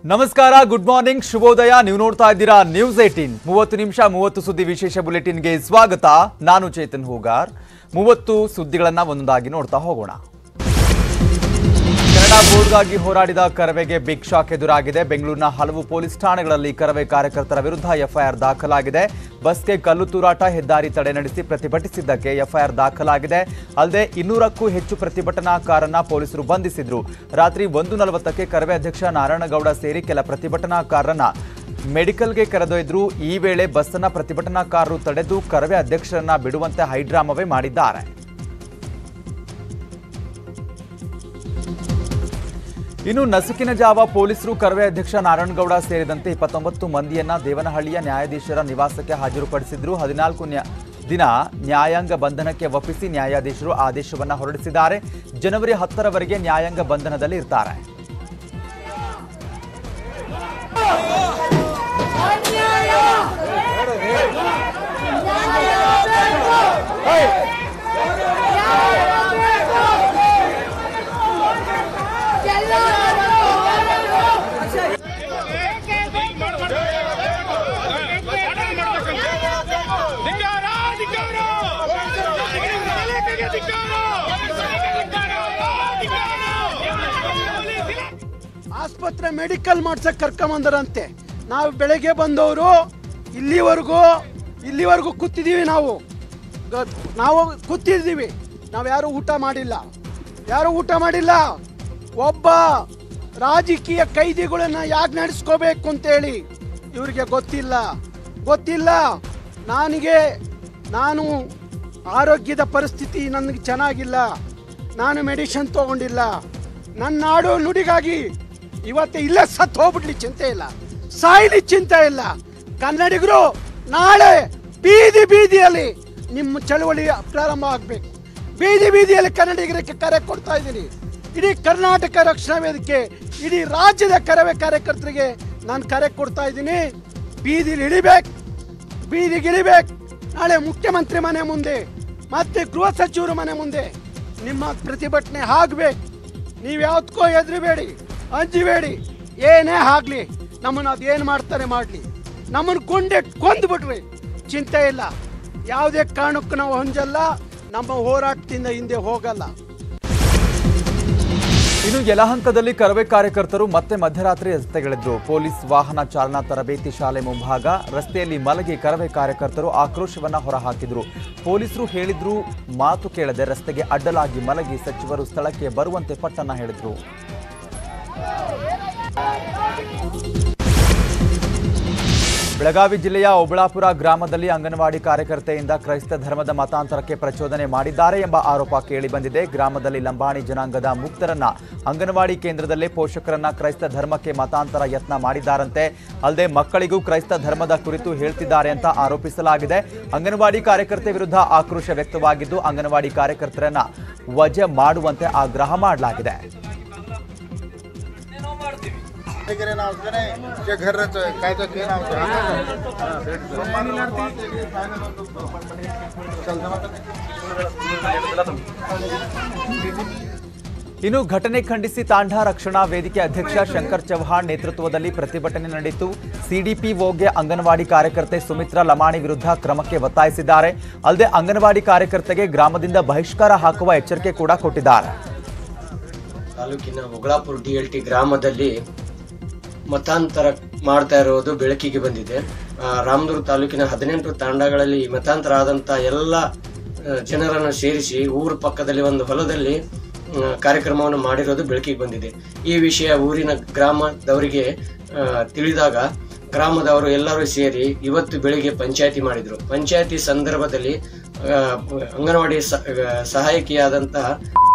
ನಮಸ್ಕಾರ good morning ಶುಭೋದಯ ನೀವು ನೋಡ್ತಾ ಇದ್ದೀರಾ ನ್ಯೂಸ್ ಏಟೀನ್ ಮೂವತ್ತು ನಿಮಿಷ ಮೂವತ್ತು ಸುದ್ದಿ ವಿಶೇಷ ಬುಲೆಟಿನ್ಗೆ ಸ್ವಾಗತ ನಾನು ಚೇತನ್ ಹೂಗಾರ್ ಮೂವತ್ತು ಸುದ್ದಿಗಳನ್ನ ಒಂದೊಂದಾಗಿ ನೋಡ್ತಾ ಹೋಗೋಣ ಕೆನಡಾ ಬೋರ್ಡ್ಗಾಗಿ ಹೋರಾಡಿದ ಕರವೆಗೆ ಬಿಗ್ ಶಾಕ್ ಎದುರಾಗಿದೆ ಬೆಂಗಳೂರಿನ ಹಲವು ಪೊಲೀಸ್ ಠಾಣೆಗಳಲ್ಲಿ ಕರವೇ ಕಾರ್ಯಕರ್ತರ ವಿರುದ್ಧ ಎಫ್ಐಆರ್ ದಾಖಲಾಗಿದೆ ಬಸ್ಗೆ ಕಲ್ಲು ತೂರಾಟ ಹೆದ್ದಾರಿ ತಡೆ ನಡೆಸಿ ಪ್ರತಿಭಟಿಸಿದ್ದಕ್ಕೆ ಎಫ್ಐಆರ್ ದಾಖಲಾಗಿದೆ ಅಲ್ಲದೆ ಇನ್ನೂರಕ್ಕೂ ಹೆಚ್ಚು ಪ್ರತಿಭಟನಾಕಾರನ್ನ ಪೊಲೀಸರು ಬಂಧಿಸಿದ್ರು ರಾತ್ರಿ ಒಂದು ನಲವತ್ತಕ್ಕೆ ಕರವೇ ಅಧ್ಯಕ್ಷ ನಾರಾಯಣಗೌಡ ಸೇರಿ ಕೆಲ ಪ್ರತಿಭಟನಾಕಾರರನ್ನ ಮೆಡಿಕಲ್ಗೆ ಕರೆದೊಯ್ದ್ರು ಈ ವೇಳೆ ಬಸ್ಸನ್ನ ಪ್ರತಿಭಟನಾಕಾರರು ತಡೆದು ಕರವೇ ಅಧ್ಯಕ್ಷರನ್ನ ಬಿಡುವಂತೆ ಹೈಡ್ರಾಮವೇ ಮಾಡಿದ್ದಾರೆ ಇನ್ನು ನಸುಕಿನ ಜಾವ ಪೊಲೀಸರು ಕರವೇ ಅಧ್ಯಕ್ಷ ನಾರಾಯಣಗೌಡ ಸೇರಿದಂತೆ ಇಪ್ಪತ್ತೊಂಬತ್ತು ಮಂದಿಯನ್ನ ದೇವನಹಳ್ಳಿಯ ನ್ಯಾಯಾಧೀಶರ ನಿವಾಸಕ್ಕೆ ಹಾಜರುಪಡಿಸಿದ್ರು ಹದಿನಾಲ್ಕು ನ್ಯಾ- ದಿನ ನ್ಯಾಯಾಂಗ ಬಂಧನಕ್ಕೆ ಒಪ್ಪಿಸಿ ನ್ಯಾಯಾಧೀಶರು ಆದೇಶವನ್ನ ಹೊರಡಿಸಿದ್ದಾರೆ ಜನವರಿ ಹತ್ತರವರೆಗೆ ನ್ಯಾಯಾಂಗ ಬಂಧನದಲ್ಲಿ ಇರ್ತಾರೆ ಧಿಕ್ಕಾರ ಧಿಕ್ಕಾರ ಧಿಕ್ಕಾರ ಆಸ್ಪತ್ರೆ ಮೆಡಿಕಲ್ ಮಾಡ್ಸಕ್ ಕರ್ಕೊಂಬಂದರಂತೆ ನಾವು ಬೆಳಗ್ಗೆ ಬಂದವರು ಇಲ್ಲಿವರೆಗೂ ಇಲ್ಲಿವರೆಗೂ ಕೂತಿದ್ದೀವಿ ನಾವು ಗ- ನಾವು ಕೂತಿದ್ದೀವಿ ನಾವು ಯಾರು ಊಟ ಮಾಡಿಲ್ಲ ಯಾರು ಊಟ ಮಾಡಿಲ್ಲ ಒಬ್ಬ ರಾಜಕೀಯ ಕೈದಿಗಳನ್ನ ಯಾಕೆ ನಡೆಸ್ಕೋಬೇಕು ಅಂತೇಳಿ ಇವ್ರಿಗೆ ಗೊತ್ತಿಲ್ಲ ಗೊತ್ತಿಲ್ಲ ನನಗೆ ನಾನು ಆರೋಗ್ಯದ ಪರಿಸ್ಥಿತಿ ನನಗೆ ಚೆನ್ನಾಗಿಲ್ಲ ನಾನು ಮೆಡಿಸಿನ್ ತಗೊಂಡಿಲ್ಲ ನನ್ನ ನಾಡು ನುಡಿಗಾಗಿ ಇವತ್ತು ಇಲ್ಲೇ ಸತ್ತು ಹೋಗ್ಬಿಡ್ಲಿ ಚಿಂತೆ ಇಲ್ಲ ಸಾಯ್ಲಿ ಚಿಂತೆ ಇಲ್ಲ ಕನ್ನಡಿಗರು ನಾಳೆ ಬೀದಿ ಬೀದಿಯಲ್ಲಿ ನಿಮ್ಮ ಚಳವಳಿ ಪ್ರಾರಂಭ ಆಗಬೇಕು ಬೀದಿ ಬೀದಿಯಲ್ಲಿ ಕನ್ನಡಿಗರಿಗೆ ಕರೆ ಕೊಡ್ತಾ ಇದ್ದೀನಿ ಇಡೀ ಕರ್ನಾಟಕ ರಕ್ಷಣಾ ವೇದಿಕೆ ಇಡೀ ರಾಜ್ಯದ ಕರವೇ ಕಾರ್ಯಕರ್ತರಿಗೆ ನಾನು ಕರೆ ಕೊಡ್ತಾ ಇದ್ದೀನಿ ಬೀದಿಲಿ ಇಳಿಬೇಕು ಬೀದಿಗೆ ಇಳಿಬೇಕು ನಾಳೆ ಮುಖ್ಯಮಂತ್ರಿ ಮನೆ ಮುಂದೆ ಮತ್ತೆ ಗೃಹ ಸಚಿವರ ಮನೆ ಮುಂದೆ ನಿಮ್ಮ ಪ್ರತಿಭಟನೆ ಆಗ್ಬೇಕು ನೀವು ಯಾವ್ದಕ್ಕೋ ಹೆದರಿಬೇಡಿ ಅಂಜಿಬೇಡಿ ಏನೇ ಆಗ್ಲಿ ನಮ್ಮನ್ನು ಅದೇನು ಮಾಡ್ತಾರೆ ಮಾಡಲಿ ನಮ್ಮನ್ನು ಕೊಂಡೆ ಕೊಂದ್ಬಿಟ್ರಿ ಚಿಂತೆ ಇಲ್ಲ ಯಾವುದೇ ಕಾರಣಕ್ಕೂ ನಾವು ಹೊಂಜಲ್ಲ ನಮ್ಮ ಹೋರಾಟದಿಂದ ಹಿಂದೆ ಹೋಗಲ್ಲ ಇನ್ನು ಯಲಹಂಕದಲ್ಲಿ ಕರವೇ ಕಾರ್ಯಕರ್ತರು ಮತ್ತೆ ಮಧ್ಯರಾತ್ರಿ ರಸ್ತೆಗಿಳಿದ್ರು ಪೊಲೀಸ್ ವಾಹನ ಚಾಲನಾ ತರಬೇತಿ ಶಾಲೆ ಮುಂಭಾಗ ರಸ್ತೆಯಲ್ಲಿ ಮಲಗಿ ಕರವೇ ಕಾರ್ಯಕರ್ತರು ಆಕ್ರೋಶವನ್ನ ಹೊರಹಾಕಿದ್ರು ಪೊಲೀಸರು ಹೇಳಿದ್ರು ಮಾತು ಕೇಳದೆ ರಸ್ತೆಗೆ ಅಡ್ಡಲಾಗಿ ಮಲಗಿ ಸಚಿವರು ಸ್ಥಳಕ್ಕೆ ಬರುವಂತೆ ಪಟ್ಟಣ ಹೇಳಿದ್ರು ಬೆಳಗಾವಿ ಜಿಲ್ಲೆಯ ಒಬಳಾಪುರ ಗ್ರಾಮದಲ್ಲಿ ಅಂಗನವಾಡಿ ಕಾರ್ಯಕರ್ತೆಯಿಂದ ಕ್ರೈಸ್ತ ಧರ್ಮದ ಮತಾಂತರಕ್ಕೆ ಪ್ರಚೋದನೆ ಮಾಡಿದ್ದಾರೆ ಎಂಬ ಆರೋಪ ಕೇಳಿಬಂದಿದೆ ಗ್ರಾಮದಲ್ಲಿ ಲಂಬಾಣಿ ಜನಾಂಗದ ಮುಕ್ತರನ್ನ ಅಂಗನವಾಡಿ ಕೇಂದ್ರದಲ್ಲೇ ಪೋಷಕರನ್ನ ಕ್ರೈಸ್ತ ಧರ್ಮಕ್ಕೆ ಮತಾಂತರ ಯತ್ನ ಮಾಡಿದ್ದಾರಂತೆ ಅಲ್ಲದೆ ಮಕ್ಕಳಿಗೂ ಕ್ರೈಸ್ತ ಧರ್ಮದ ಕುರಿತು ಹೇಳ್ತಿದ್ದಾರೆ ಅಂತ ಆರೋಪಿಸಲಾಗಿದೆ ಅಂಗನವಾಡಿ ಕಾರ್ಯಕರ್ತೆ ವಿರುದ್ಧ ಆಕ್ರೋಶ ವ್ಯಕ್ತವಾಗಿದ್ದು ಅಂಗನವಾಡಿ ಕಾರ್ಯಕರ್ತರನ್ನ ವಜೆ ಮಾಡುವಂತೆ ಆಗ್ರಹ ಮಾಡಲಾಗಿದೆ वगैरे नाव होतं नाही जे घरच काय तर ते नाव ಇನ್ನು ಘಟನೆ ಖಂಡಿಸಿ ತಾಂಡಾ ರಕ್ಷಣಾ ವೇದಿಕೆ ಅಧ್ಯಕ್ಷ ಶಂಕರ್ ಚೌಹಾಣ್ ನೇತೃತ್ವದಲ್ಲಿ ಪ್ರತಿಭಟನೆ ನಡೆಯಿತು ಸಿಡಿಪಿಒಗೆ ಅಂಗನವಾಡಿ ಕಾರ್ಯಕರ್ತೆ ಸುಮಿತ್ರಾ ಲಮಾಣಿ ವಿರುದ್ಧ ಕ್ರಮಕ್ಕೆ ಒತ್ತಾಯಿಸಿದ್ದಾರೆ ಅಲ್ಲದೆ ಅಂಗನವಾಡಿ ಕಾರ್ಯಕರ್ತೆಗೆ ಗ್ರಾಮದಿಂದ ಬಹಿಷ್ಕಾರ ಹಾಕುವ ಎಚ್ಚರಿಕೆ ಕೂಡ ಕೊಟ್ಟಿದ್ದಾರೆ ತಾಲೂಕಿನ ಹೊಗಳಾಪುರ ಡಿ ಎಲ್ ಟಿ ಗ್ರಾಮದಲ್ಲಿ ಮತಾಂತರ ಮಾಡ್ತಾ ಇರೋದು ಬೆಳಕಿಗೆ ಬಂದಿದೆ ಆ, ರಾಮದುರ್ಗ ತಾಲೂಕಿನ ಹದಿನೆಂಟು ತಾಂಡಗಳಲ್ಲಿ ಮತಾಂತರ ಆದಂತ ಎಲ್ಲ ಆ, ಜನರನ್ನು ಸೇರಿಸಿ ಊರ ಪಕ್ಕದಲ್ಲಿ ಒಂದು ಹೊಲದಲ್ಲಿ ಆ, ಕಾರ್ಯಕ್ರಮವನ್ನು ಮಾಡಿರೋದು ಬೆಳಕಿಗೆ ಬಂದಿದೆ ಈ ವಿಷಯ ಊರಿನ ಗ್ರಾಮದವರಿಗೆ ಆ, ತಿಳಿದಾಗ ಗ್ರಾಮದವರು ಎಲ್ಲರೂ ಸೇರಿ ಇವತ್ತು ಬೆಳಿಗ್ಗೆ ಪಂಚಾಯತಿ ಮಾಡಿದ್ರು ಪಂಚಾಯತಿ ಸಂದರ್ಭದಲ್ಲಿ ಆ, ಅಂಗನವಾಡಿ ಸ- ಆ, ಸಹಾಯಕಿಯಾದಂತಹ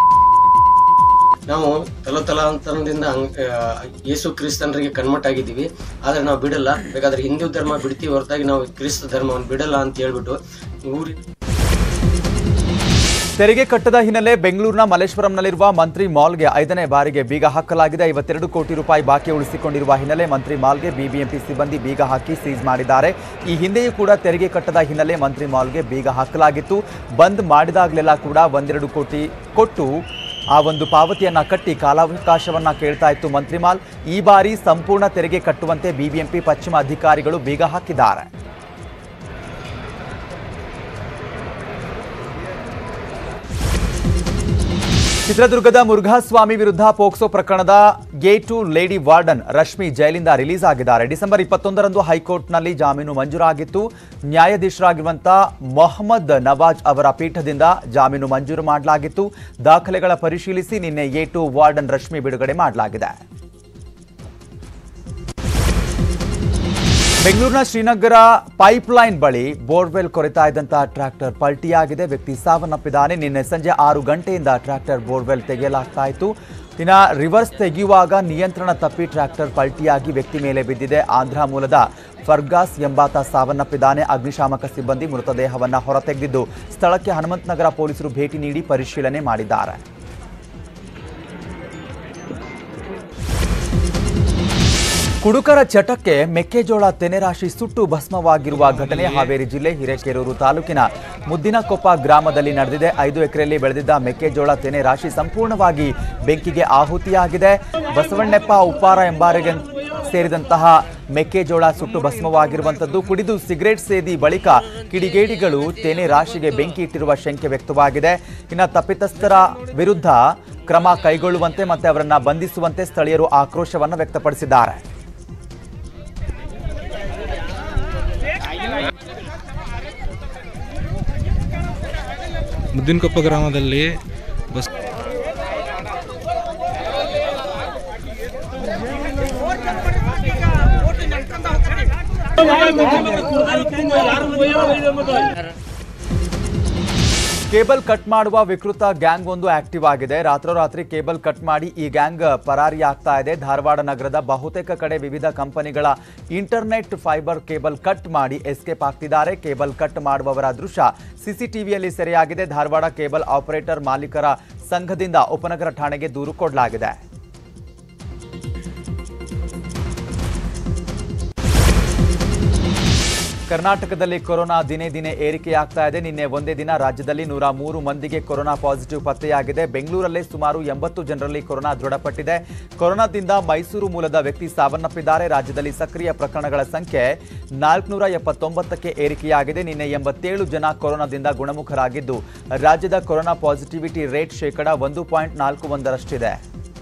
ನಾವು ತಲತಲಾಂತರದಿಂದ ಅಂಗ್- ಆ, ಯೇಸು ಕ್ರಿಸ್ತನರಿಗೆ ಕನ್ವರ್ಟ್ ಆಗಿದ್ದೀವಿ ಆದ್ರೆ ನಾವು ಬಿಡಲ್ಲ ಬೇಕಾದ್ರೆ ಹಿಂದೂ ಧರ್ಮ ಬಿಡ್ತೀವಿ ಹೊರತಾಗಿ ನಾವು ಕ್ರಿಸ್ತ ಧರ್ಮವನ್ನು ಬಿಡಲ್ಲ ಅಂತ ಹೇಳ್ಬಿಟ್ಟು ಊರಿ ತೆರಿಗೆ ಕಟ್ಟದ ಹಿನ್ನೆಲೆ ಬೆಂಗಳೂರಿನ ಮಲ್ಲೇಶ್ವರಂನಲ್ಲಿರುವ ಮಂತ್ರಿ ಮಾಲ್ಗೆ ಐದನೇ ಬಾರಿಗೆ ಬೀಗ ಹಾಕಲಾಗಿದೆ ಐವತ್ತೆರಡು ಕೋಟಿ ರೂಪಾಯಿ ಬಾಕಿ ಉಳಿಸಿಕೊಂಡಿರುವ ಹಿನ್ನೆಲೆ ಮಂತ್ರಿ ಮಾಲ್ಗೆ ಬಿಬಿಎಂಪಿ ಸಿಬ್ಬಂದಿ ಬೀಗ ಹಾಕಿ ಸೀಸ್ ಮಾಡಿದ್ದಾರೆ ಈ ಹಿಂದೆಯೂ ಕೂಡ ತೆರಿಗೆ ಕಟ್ಟದ ಹಿನ್ನೆಲೆ ಮಂತ್ರಿ ಮಾಲ್ಗೆ ಬೀಗ ಹಾಕಲಾಗಿತ್ತು ಬಂದ್ ಮಾಡಿದಾಗಲೆಲ್ಲ ಕೂಡ ಒಂದೆರಡು ಕೋಟಿ ಕೊಟ್ಟು ಆ ಒಂದು ಪಾವತಿಯನ್ನ ಕಟ್ಟಿ ಕಾಲಾವಕಾಶವನ್ನ ಕೇಳ್ತಾ ಇತ್ತು ಮಂತ್ರಿಮಾಲ್ ಈ ಬಾರಿ ಸಂಪೂರ್ಣ ತೆರಿಗೆ ಕಟ್ಟುವಂತೆ ಬಿಬಿಎಂಪಿ ಪಶ್ಚಿಮ ಅಧಿಕಾರಿಗಳು ಬೀಗ ಹಾಕಿದ್ದಾರೆ ಚಿತ್ರದುರ್ಗದ ಮುರುಘಾಸ್ವಾಮಿ ವಿರುದ್ಧ ಪೋಕ್ಸೋ ಪ್ರಕರಣದ A two lady warden Rashmi ಜೈಲಿಂದ ರಿಲೀಸ್ ಆಗಿದ್ದಾರೆ ಡಿಸೆಂಬರ್ ಇಪ್ಪತ್ತೊಂದರಂದು ಹೈಕೋರ್ಟ್ನಲ್ಲಿ ಜಾಮೀನು ಮಂಜೂರಾಗಿತ್ತು ನ್ಯಾಯಾಧೀಶರಾಗಿರುವಂತ ಮೊಹಮ್ಮದ್ ನವಾಜ್ ಅವರ ಪೀಠದಿಂದ ಜಾಮೀನು ಮಂಜೂರು ಮಾಡಲಾಗಿತ್ತು ದಾಖಲೆಗಳ ಪರಿಶೀಲಿಸಿ ನಿನ್ನೆ ಎ ಟು ವಾರ್ಡನ್ ರಶ್ಮಿ ಬಿಡುಗಡೆ ಮಾಡಲಾಗಿದೆ ಬೆಂಗಳೂರಿನ ಶ್ರೀನಗರ ಪೈಪ್ಲೈನ್ ಬಳಿ ಬೋರ್ವೆಲ್ ಕೊರೆತಾ ಇದ್ದಂತಹ ಟ್ರ್ಯಾಕ್ಟರ್ ಪಲ್ಟಿಯಾಗಿದೆ ವ್ಯಕ್ತಿ ಸಾವನ್ನಪ್ಪಿದ್ದಾನೆ ನಿನ್ನೆ ಸಂಜೆ ಆರು ಗಂಟೆಯಿಂದ ಟ್ರ್ಯಾಕ್ಟರ್ ಬೋರ್ವೆಲ್ ತೆಗೆಯಲಾಗ್ತಾ ಇತ್ತು ಇನ್ನು ರಿವರ್ಸ್ ತೆಗೆಯುವಾಗ ನಿಯಂತ್ರಣ ತಪ್ಪಿ ಟ್ರ್ಯಾಕ್ಟರ್ ಪಲ್ಟಿಯಾಗಿ ವ್ಯಕ್ತಿ ಮೇಲೆ ಬಿದ್ದಿದೆ ಆಂಧ್ರ ಮೂಲದ ಫರ್ಗಾಸ್ ಎಂಬಾತ ಸಾವನ್ನಪ್ಪಿದ್ದಾನೆ ಅಗ್ನಿಶಾಮಕ ಸಿಬ್ಬಂದಿ ಮೃತದೇಹವನ್ನ ಹೊರತೆಗೆದಿದ್ದು ಸ್ಥಳಕ್ಕೆ ಹನುಮಂತನಗರ ಪೊಲೀಸರು ಭೇಟಿ ನೀಡಿ ಪರಿಶೀಲನೆ ಮಾಡಿದ್ದಾರೆ ಕುಡುಕರ ಚಟಕ್ಕೆ ಮೆಕ್ಕೆಜೋಳ ತೆನೆರಾಶಿ ಸುಟ್ಟು ಭಸ್ಮವಾಗಿರುವ ಘಟನೆ ಹಾವೇರಿ ಜಿಲ್ಲೆ ಹಿರೇಕೆರೂರು ತಾಲೂಕಿನ ಮುದ್ದಿನಕೊಪ್ಪ ಗ್ರಾಮದಲ್ಲಿ ನಡೆದಿದೆ ಐದು ಎಕರೆಯಲ್ಲಿ ಬೆಳೆದಿದ್ದ ಮೆಕ್ಕೆಜೋಳ ತೆನೆ ರಾಶಿ ಸಂಪೂರ್ಣವಾಗಿ ಬೆಂಕಿಗೆ ಆಹುತಿಯಾಗಿದೆ ಬಸವಣ್ಣಪ್ಪ ಉಪ್ಪಾರ ಎಂಬಾರಿಗೆ ಸೇರಿದಂತಹ ಮೆಕ್ಕೆಜೋಳ ಸುಟ್ಟು ಭಸ್ಮವಾಗಿರುವಂತದ್ದು ಕುಡಿದು ಸಿಗರೇಟ್ ಸೇದಿ ಬಳಿಕ ಕಿಡಿಗೇಡಿಗಳು ತೆನೆ ರಾಶಿಗೆ ಬೆಂಕಿ ಇಟ್ಟಿರುವ ಶಂಕೆ ವ್ಯಕ್ತವಾಗಿದೆ ಇನ್ನು ತಪ್ಪಿತಸ್ಥರ ವಿರುದ್ಧ ಕ್ರಮ ಕೈಗೊಳ್ಳುವಂತೆ ಮತ್ತೆ ಅವರನ್ನ ಬಂಧಿಸುವಂತೆ ಸ್ಥಳೀಯರು ಆಕ್ರೋಶವನ್ನು ವ್ಯಕ್ತಪಡಿಸಿದ್ದಾರೆ ಮುದ್ದಿನಕೊಪ್ಪ ಗ್ರಾಮದಲ್ಲಿ ಬಸ್ ಕೇಬಲ್ ಕಟ್ ಮಾಡುವ ವಿಕೃತ ಗ್ಯಾಂಗ್ ಒಂದು ಆಕ್ಟಿವ್ ಆಗಿದೆ ರಾತ್ರೋರಾತ್ರಿ ಕೇಬಲ್ ಕಟ್ ಮಾಡಿ ಈ ಗ್ಯಾಂಗ್ ಪರಾರಿ ಆಗ್ತಾ ಇದೆ ಧಾರವಾಡ ನಗರದ ಬಹುತೇಕ ಕಡೆ ವಿವಿಧ ಕಂಪನಿಗಳ ಇಂಟರ್ನೆಟ್ ಫೈಬರ್ ಕೇಬಲ್ ಕಟ್ ಮಾಡಿ ಎಸ್ಕೇಪ್ ಆಗ್ತಿದ್ದಾರೆ ಕೇಬಲ್ ಕಟ್ ಮಾಡುವವರ ದೃಶ್ಯ ಸಿಸಿಟಿವಿಯಲ್ಲಿ ಸೆರೆಯಾಗಿದೆ ಧಾರವಾಡ ಕೇಬಲ್ ಆಪರೇಟರ್ ಮಾಲೀಕರ ಸಂಘದಿಂದ ಉಪನಗರ ಠಾಣೆಗೆ ದೂರು ಕೊಡಲಾಗಿದೆ ಕರ್ನಾಟಕದಲ್ಲಿ ಕೊರೋನಾ ದಿನೇ ದಿನೇ ಏರಿಕೆಯಾಗ್ತಾ ಇದೆ ನಿನ್ನೆ ಒಂದೇ ದಿನ ರಾಜ್ಯದಲ್ಲಿ ನೂರ ಮೂರು ಮಂದಿಗೆ ಕೊರೋನಾ ಪಾಸಿಟಿವ್ ಪತ್ತೆಯಾಗಿದೆ ಬೆಂಗಳೂರಲ್ಲೇ ಸುಮಾರು ಎಂಬತ್ತು ಜನರಲ್ಲಿ ಕೊರೋನಾ ದೃಢಪಟ್ಟಿದೆ ಕೊರೋನಾದಿಂದ ಮೈಸೂರು ಮೂಲದ ವ್ಯಕ್ತಿ ಸಾವನ್ನಪ್ಪಿದ್ದಾರೆ ರಾಜ್ಯದಲ್ಲಿ ಸಕ್ರಿಯ ಪ್ರಕರಣಗಳ ಸಂಖ್ಯೆ ನಾಲ್ಕುನೂರ ಎಪ್ಪತ್ತೊಂಬತ್ತಕ್ಕೆ ಏರಿಕೆಯಾಗಿದೆ ನಿನ್ನೆ ಎಂಬತ್ತೇಳು ಜನ ಕೊರೋನಾದಿಂದ ಗುಣಮುಖರಾಗಿದ್ದು ರಾಜ್ಯದ ಕೊರೋನಾ ಪಾಸಿಟಿವಿಟಿ ರೇಟ್ ಶೇಕಡ ಒಂದು ಪಾಯಿಂಟ್ ನಾಲ್ಕು ಒಂದರಷ್ಟಿದೆ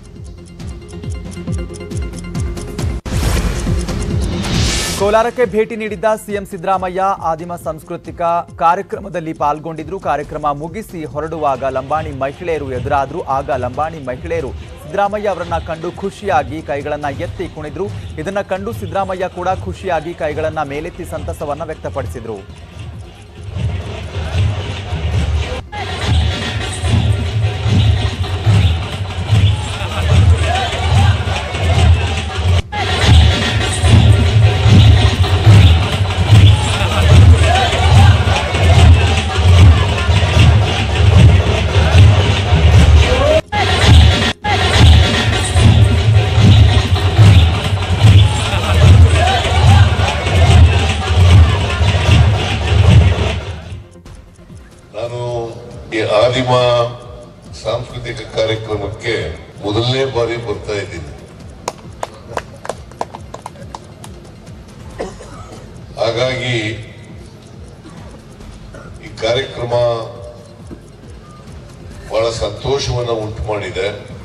ಕೋಲಾರಕ್ಕೆ ಭೇಟಿ ನೀಡಿದ್ದ ಸಿಎಂ ಸಿದ್ದರಾಮಯ್ಯ ಆದಿಮ ಸಾಂಸ್ಕೃತಿಕ ಕಾರ್ಯಕ್ರಮದಲ್ಲಿ ಪಾಲ್ಗೊಂಡಿದ್ರು ಕಾರ್ಯಕ್ರಮ ಮುಗಿಸಿ ಹೊರಡುವಾಗ ಲಂಬಾಣಿ ಮಹಿಳೆಯರು ಎದುರಾದ್ರು ಆಗ ಲಂಬಾಣಿ ಮಹಿಳೆಯರು ಸಿದ್ದರಾಮಯ್ಯ ಅವರನ್ನ ಕಂಡು ಖುಷಿಯಾಗಿ ಕೈಗಳನ್ನ ಎತ್ತಿ ಕುಣಿದ್ರು ಇದನ್ನ ಕಂಡು ಸಿದ್ದರಾಮಯ್ಯ ಕೂಡ ಖುಷಿಯಾಗಿ ಕೈಗಳನ್ನ ಮೇಲೆತ್ತಿ ಸಂತಸವನ್ನ ವ್ಯಕ್ತಪಡಿಸಿದ್ರು ನಾನು ಈ ಆದಿಮ ಸಾಂಸ್ಕೃತಿಕ ಕಾರ್ಯಕ್ರಮಕ್ಕೆ ಮೊದಲನೇ ಬಾರಿ ಬರ್ತಾ ಇದ್ದೀನಿ ಹಾಗಾಗಿ ಈ ಕಾರ್ಯಕ್ರಮ ಬಹಳ ಸಂತೋಷವನ್ನ ಉಂಟು ಮಾಡಿದೆ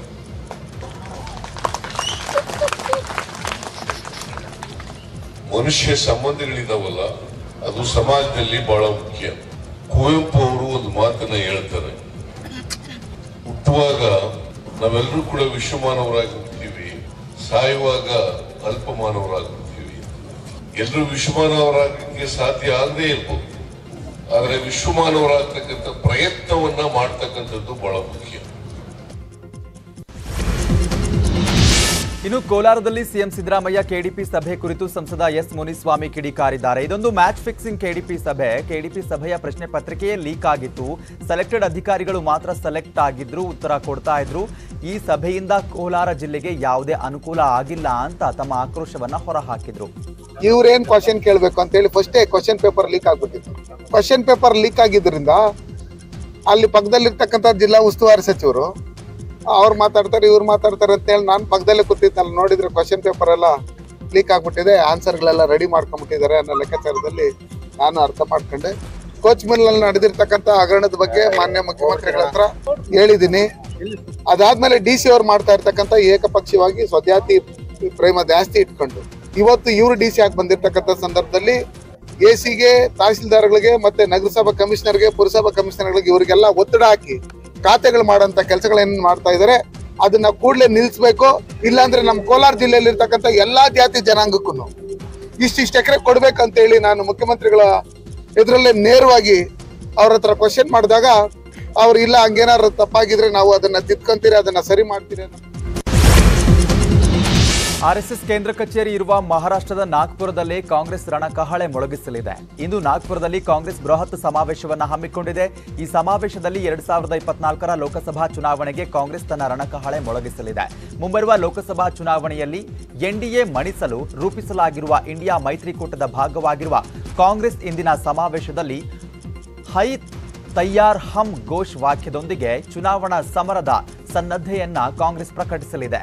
ಮನುಷ್ಯ ಸಂಬಂಧಗಳಿದಾವಲ್ಲ ಅದು ಸಮಾಜದಲ್ಲಿ ಬಹಳ ಮುಖ್ಯ ಕುವೆಂಪು ಅವರು ಒಂದು ಮಾತನ್ನ ಹೇಳ್ತಾರೆ ಹುಟ್ಟುವಾಗ ನಾವೆಲ್ಲರೂ ಕೂಡ ವಿಶ್ವಮಾನವರಾಗಿ ಹುಟ್ತೀವಿ ಸಾಯುವಾಗ ಅಲ್ಪಮಾನವರಾಗ್ಬಿಡ್ತೀವಿ ಎಲ್ಲರೂ ವಿಶ್ವಮಾನವರಾಗಕ್ಕೆ ಸಾಧ್ಯ ಆಗದೇ ಇರ್ಬೋದು ಆದ್ರೆ ವಿಶ್ವಮಾನವರಾಗ್ತಕ್ಕಂಥ ಪ್ರಯತ್ನವನ್ನ ಮಾಡ್ತಕ್ಕಂಥದ್ದು ಬಹಳ ಮುಖ್ಯ ಇನ್ನು ಕೋಲಾರದಲ್ಲಿ ಸಿಎಂ ಸಿದ್ದರಾಮಯ್ಯ ಕೆಡಿಪಿ ಸಭೆ ಕುರಿತು ಸಂಸದ ಎಸ್ ಮುನಿಸ್ವಾಮಿ ಕಿಡಿಕಾರಿದ್ದಾರೆ ಇದೊಂದು ಮ್ಯಾಚ್ ಫಿಕ್ಸಿಂಗ್ ಕೆಡಿಪಿ ಸಭೆ ಕೆಡಿಪಿ ಸಭೆಯ ಪ್ರಶ್ನೆ ಪತ್ರಿಕೆಯೇ ಲೀಕ್ ಆಗಿತ್ತು ಸೆಲೆಕ್ಟೆಡ್ ಅಧಿಕಾರಿಗಳು ಮಾತ್ರ ಸೆಲೆಕ್ಟ್ ಆಗಿದ್ರು ಉತ್ತರ ಕೊಡ್ತಾ ಇದ್ರು ಈ ಸಭೆಯಿಂದ ಕೋಲಾರ ಜಿಲ್ಲೆಗೆ ಯಾವುದೇ ಅನುಕೂಲ ಆಗಿಲ್ಲ ಅಂತ ತಮ್ಮ ಆಕ್ರೋಶವನ್ನ ಹೊರಹಾಕಿದ್ರು ಇವ್ರೇನ್ ಕ್ವಶನ್ ಕೇಳ್ಬೇಕು ಅಂತ ಹೇಳಿ ಫಸ್ಟೇ ಕ್ವಶನ್ ಪೇಪರ್ ಲೀಕ್ ಆಗ್ಬಿಟ್ಟಿತ್ತು ಕ್ವಶನ್ ಪೇಪರ್ ಲೀಕ್ ಆಗಿದ್ರಿಂದ ಅಲ್ಲಿ ಪಕ್ಕದಲ್ಲಿರ್ತಕ್ಕಂಥ ಜಿಲ್ಲಾ ಉಸ್ತುವಾರಿ ಸಚಿವರು ಅವ್ರು ಮಾತಾಡ್ತಾರೆ ಇವ್ರು ಮಾತಾಡ್ತಾರೆ ಅಂತ ಹೇಳಿ ನಾನು ಪಕ್ಕದಲ್ಲೇ ಕೂತಿದ್ದಲ್ಲ ನೋಡಿದ್ರೆ ಕ್ವಶನ್ ಪೇಪರ್ ಎಲ್ಲ ಲೀಕ್ ಆಗ್ಬಿಟ್ಟಿದೆ ಆನ್ಸರ್ಗಳೆಲ್ಲ ರೆಡಿ ಮಾಡ್ಕೊಂಡ್ಬಿಟ್ಟಿದ್ದಾರೆ ಅನ್ನೋ ಲೆಕ್ಕಾಚಾರದಲ್ಲಿ ನಾನು ಅರ್ಥ ಮಾಡ್ಕೊಂಡೆ ಕೋಚ್ ಮಿಲ್ನಲ್ಲಿ ನಡೆದಿರ್ತಕ್ಕಂಥ ಹಗರಣದ ಬಗ್ಗೆ ಮಾನ್ಯ ಮುಖ್ಯಮಂತ್ರಿಗಳ ಹತ್ರ ಹೇಳಿದ್ದೀನಿ ಅದಾದ್ಮೇಲೆ ಡಿ ಸಿ ಅವ್ರು ಮಾಡ್ತಾ ಇರ್ತಕ್ಕಂಥ ಏಕಪಕ್ಷೀಯವಾಗಿ ಸ್ವಜಾತಿ ಪ್ರೇಮ ಜಾಸ್ತಿ ಇಟ್ಕೊಂಡು ಇವತ್ತು ಇವರು ಡಿ ಸಿ ಆಗಿ ಬಂದಿರ್ತಕ್ಕಂಥ ಸಂದರ್ಭದಲ್ಲಿ ಎ ಸಿಗೆ ತಹಸೀಲ್ದಾರ್ಗಳಿಗೆ ಮತ್ತೆ ನಗರಸಭಾ ಕಮಿಷನರ್ಗೆ ಪುರಸಭಾ ಕಮಿಷನರ್ಗಳಿಗೆ ಇವರಿಗೆಲ್ಲ ಒತ್ತಡ ಹಾಕಿ ಖಾತೆಗಳು ಮಾಡೋಂಥ ಕೆಲಸಗಳೇನು ಮಾಡ್ತಾ ಇದ್ದಾರೆ ಅದನ್ನ ಕೂಡಲೇ ನಿಲ್ಲಿಸ್ಬೇಕು ಇಲ್ಲಾಂದ್ರೆ ನಮ್ಮ ಕೋಲಾರ ಜಿಲ್ಲೆಯಲ್ಲಿ ಇರ್ತಕ್ಕಂಥ ಎಲ್ಲಾ ಜಾತಿ ಜನಾಂಗಕ್ಕೂ ಇಷ್ಟಿಷ್ಟು ಎಕರೆ ಕೊಡ್ಬೇಕಂತ ಹೇಳಿ ನಾನು ಮುಖ್ಯಮಂತ್ರಿಗಳ ಎದುರಲ್ಲೇ ನೇರವಾಗಿ ಅವ್ರ ಹತ್ರ ಕ್ವಶನ್ ಮಾಡಿದಾಗ ಅವ್ರು ಇಲ್ಲ ಹಂಗೇನಾದ್ರು ತಪ್ಪಾಗಿದ್ರೆ ನಾವು ಅದನ್ನ ತಿದ್ಕೊಂತೀರಿ ಅದನ್ನ ಸರಿ ಮಾಡ್ತೀರಿ ಅನ್ನೋ ಆರ್ಎಸ್ಎಸ್ ಕೇಂದ್ರ ಕಚೇರಿ ಇರುವ ಮಹಾರಾಷ್ಟ್ರದ ನಾಗ್ಪುರದಲ್ಲಿ ಕಾಂಗ್ರೆಸ್ ರಣಕಹಳೆ ಮೊಳಗಿಸಲಿದೆ ಇಂದು ನಾಗ್ಪುರದಲ್ಲಿ ಕಾಂಗ್ರೆಸ್ ಬೃಹತ್ ಸಮಾವೇಶವನ್ನು ಹಮ್ಮಿಕೊಂಡಿದೆ ಈ ಸಮಾವೇಶದಲ್ಲಿ ಎರಡ್ ಸಾವಿರದ ಇಪ್ಪತ್ನಾಲ್ಕರ ಲೋಕಸಭಾ ಚುನಾವಣೆಗೆ ಕಾಂಗ್ರೆಸ್ ತನ್ನ ರಣಕಹಳೆ ಮೊಳಗಿಸಲಿದೆ ಮುಂಬರುವ ಲೋಕಸಭಾ ಚುನಾವಣೆಯಲ್ಲಿ ಎನ್ಡಿಎ ಮಣಿಸಲು ರೂಪಿಸಲಾಗಿರುವ ಇಂಡಿಯಾ ಮೈತ್ರಿಕೂಟದ ಭಾಗವಾಗಿರುವ ಕಾಂಗ್ರೆಸ್ ಇಂದಿನ ಸಮಾವೇಶದಲ್ಲಿ ಹೈ ತಯ್ಯಾರ್ ಹಮ್ ಘೋಷ್ ವಾಕ್ಯದೊಂದಿಗೆ ಚುನಾವಣಾ ಸಮರದ ಸನ್ನದ್ಧೆಯನ್ನ ಕಾಂಗ್ರೆಸ್ ಪ್ರಕಟಿಸಲಿದೆ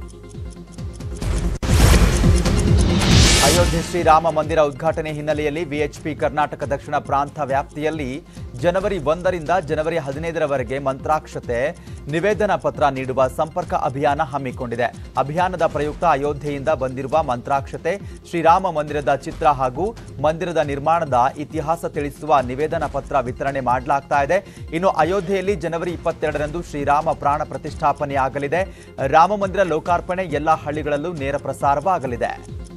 ಅಯೋಧ್ಯೆ ಶ್ರೀರಾಮ ಮಂದಿರ ಉದ್ಘಾಟನೆ ಹಿನ್ನೆಲೆಯಲ್ಲಿ ವಿಎಚ್ಪಿ ಕರ್ನಾಟಕ ದಕ್ಷಿಣ ಪ್ರಾಂತ ವ್ಯಾಪ್ತಿಯಲ್ಲಿ ಜನವರಿ ಒಂದರಿಂದ ಜನವರಿ ಹದಿನೈದರವರೆಗೆ ಮಂತ್ರಾಕ್ಷತೆ ನಿವೇದನ ಪತ್ರ ನೀಡುವ ಸಂಪರ್ಕ ಅಭಿಯಾನ ಹಮ್ಮಿಕೊಂಡಿದೆ ಅಭಿಯಾನದ ಪ್ರಯುಕ್ತ ಅಯೋಧ್ಯೆಯಿಂದ ಬಂದಿರುವ ಮಂತ್ರಾಕ್ಷತೆ ಶ್ರೀರಾಮ ಮಂದಿರದ ಚಿತ್ರ ಹಾಗೂ ಮಂದಿರದ ನಿರ್ಮಾಣದ ಇತಿಹಾಸ ತಿಳಿಸುವ ನಿವೇದನ ಪತ್ರ ವಿತರಣೆ ಮಾಡಲಾಗ್ತಾ ಇದೆ ಇನ್ನು ಅಯೋಧ್ಯೆಯಲ್ಲಿ ಜನವರಿ ಇಪ್ಪತ್ತೆರಡರಂದು ಶ್ರೀರಾಮ ಪ್ರಾಣ ಪ್ರತಿಷ್ಠಾಪನೆಯಾಗಲಿದೆ ರಾಮ ಮಂದಿರ ಲೋಕಾರ್ಪಣೆ ಎಲ್ಲ ಹಳ್ಳಿಗಳಲ್ಲೂ ನೇರ ಪ್ರಸಾರವಾಗಲಿದೆ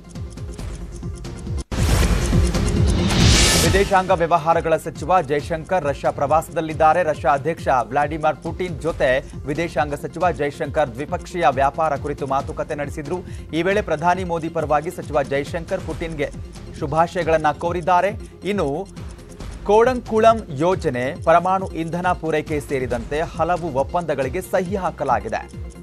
ವಿದೇಶಾಂಗ ವ್ಯವಹಾರಗಳ ಸಚಿವ ಜೈಶಂಕರ್ ರಷ್ಯಾ ಪ್ರವಾಸದಲ್ಲಿದ್ದಾರೆ ರಷ್ಯಾ ಅಧ್ಯಕ್ಷ ವ್ಲಾಡಿಮಿರ್ ಪುಟಿನ್ ಜೊತೆ ವಿದೇಶಾಂಗ ಸಚಿವ ಜೈಶಂಕರ್ ದ್ವಿಪಕ್ಷೀಯ ವ್ಯಾಪಾರ ಕುರಿತು ಮಾತುಕತೆ ನಡೆಸಿದ್ರು ಈ ವೇಳೆ ಪ್ರಧಾನಿ ಮೋದಿ ಪರವಾಗಿ ಸಚಿವ ಜೈಶಂಕರ್ ಪುಟಿನ್ಗೆ ಶುಭಾಶಯಗಳನ್ನ ಕೋರಿದ್ದಾರೆ ಇನ್ನು ಕೋಡಂಕುಳಂ ಯೋಜನೆ ಪರಮಾಣು ಇಂಧನ ಪೂರೈಕೆ ಸೇರಿದಂತೆ ಹಲವು ಒಪ್ಪಂದಗಳಿಗೆ ಸಹಿ ಹಾಕಲಾಗಿದೆ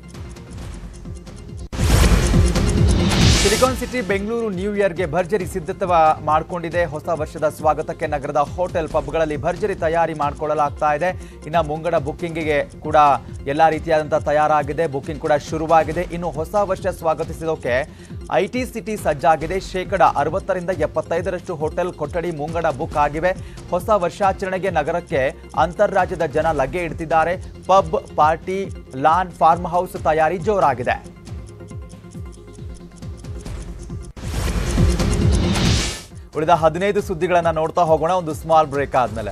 ಸಿಲಿಕಾನ್ ಸಿಟಿ ಬೆಂಗಳೂರು ನ್ಯೂ ಇಯರ್ಗೆ ಭರ್ಜರಿ ಸಿದ್ಧತೆ ಮಾಡಿಕೊಂಡಿದೆ ಹೊಸ ವರ್ಷದ ಸ್ವಾಗತಕ್ಕೆ ನಗರದ ಹೋಟೆಲ್ ಪಬ್ಗಳಲ್ಲಿ ಭರ್ಜರಿ ತಯಾರಿ ಮಾಡಿಕೊಳ್ಳಲಾಗ್ತಾ ಇದೆ ಇನ್ನು ಮುಂಗಡ ಬುಕ್ಕಿಂಗಿಗೆ ಕೂಡ ಎಲ್ಲ ರೀತಿಯಾದಂಥ ತಯಾರಾಗಿದೆ ಬುಕ್ಕಿಂಗ್ ಕೂಡ ಶುರುವಾಗಿದೆ ಇನ್ನು ಹೊಸ ವರ್ಷ ಸ್ವಾಗತಿಸೋಕೆ ಐ ಟಿ ಸಿಟಿ ಸಜ್ಜಾಗಿದೆ ಶೇಕಡ ಅರವತ್ತರಿಂದ ಎಪ್ಪತ್ತೈದರಷ್ಟು ಹೋಟೆಲ್ ಕೊಠಡಿ ಮುಂಗಡ ಬುಕ್ ಆಗಿವೆ ಹೊಸ ವರ್ಷಾಚರಣೆಗೆ ನಗರಕ್ಕೆ ಅಂತಾರಾಜ್ಯದ ಜನ ಲಗ್ಗೆ ಇಡ್ತಿದ್ದಾರೆ pub party lawn farm house ತಯಾರಿ ಜೋರಾಗಿದೆ ಉಳಿದ ಹದಿನೈದು ಸುದ್ದಿಗಳನ್ನ ನೋಡ್ತಾ ಹೋಗೋಣ ಒಂದು ಸ್ಮಾಲ್ ಬ್ರೇಕ್ ಆದ್ಮೇಲೆ